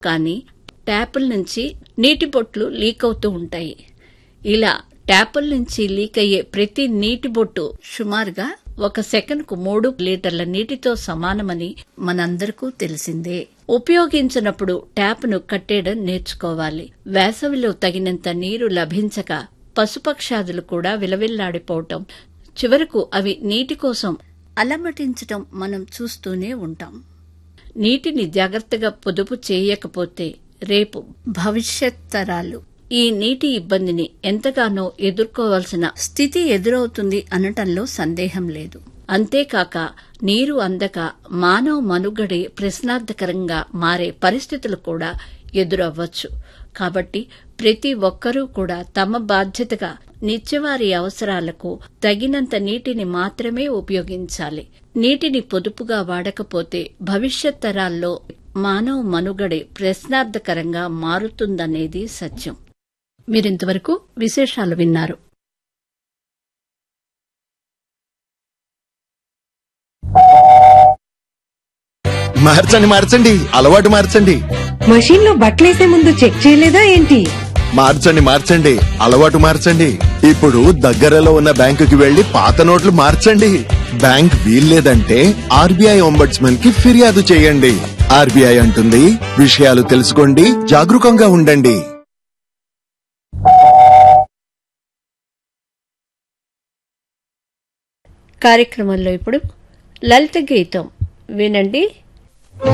కానీ ట్యాపుల నుంచి నీటి బొట్లు లీక్ అవుతూ ఉంటాయి ఇలా ట్యాపుల నుంచి లీక్ అయ్యే ప్రతి నీటి బొట్టు సుమారుగా ఒక సెకనుకు మూడు లీటర్ల నీటితో సమానమని మనందరికూ తెలిసిందే ఉపయోగించినప్పుడు ట్యాప్ను కట్టేయడం నేర్చుకోవాలి వేసవిలో తగినంత నీరు లభించక పశుపక్షాదులు కూడా విలవిల్లాడిపోవటం చివరకు అవి నీటి కోసం అలమటించటం మనం చూస్తూనే ఉంటాం నీటిని జాగ్రత్తగా పొదుపు చేయకపోతే రేపు భవిష్యత్ తరాలు ఈ నీటి ఇబ్బందిని ఎంతగానో ఎదుర్కోవాల్సిన స్థితి ఎదురవుతుంది అనటంలో సందేహం లేదు అంతేకాక నీరు అందక మానవ మనుగడే ప్రశ్నార్థకరంగా మారే పరిస్థితులు కూడా ఎదురవ్వచ్చు కాబట్టి ప్రతి ఒక్కరూ కూడా తమ బాధ్యతగా నిత్యవారి అవసరాలకు తగినంత నీటిని మాత్రమే ఉపయోగించాలి నీటిని పొదుపుగా వాడకపోతే భవిష్యత్ తరాల్లో మానవ మనుగడే ప్రశ్నార్థకరంగా మారుతుందనేది సత్యం మీరింతవరకు విశేషాలు విన్నారు మార్చండి మార్చండి అలవాటు మార్చండి మషీన్ లో బట్టలేసే ముందు చెక్ చేయలేదా ఏంటి మార్చండి మార్చండి అలవాటు మార్చండి ఇప్పుడు దగ్గరలో ఉన్న బ్యాంకుకి వెళ్లి పాత నోట్లు మార్చండి బ్యాంక్ వీల్లేదంటే ఆర్బీఐ ఒంబడ్స్మన్ కి ఫిర్యాదు చేయండి ఆర్బీఐ అంటుంది విషయాలు తెలుసుకోండి జాగరూకంగా ఉండండి కార్యక్రమంలో ఇప్పుడు లలిత గీతం వినండి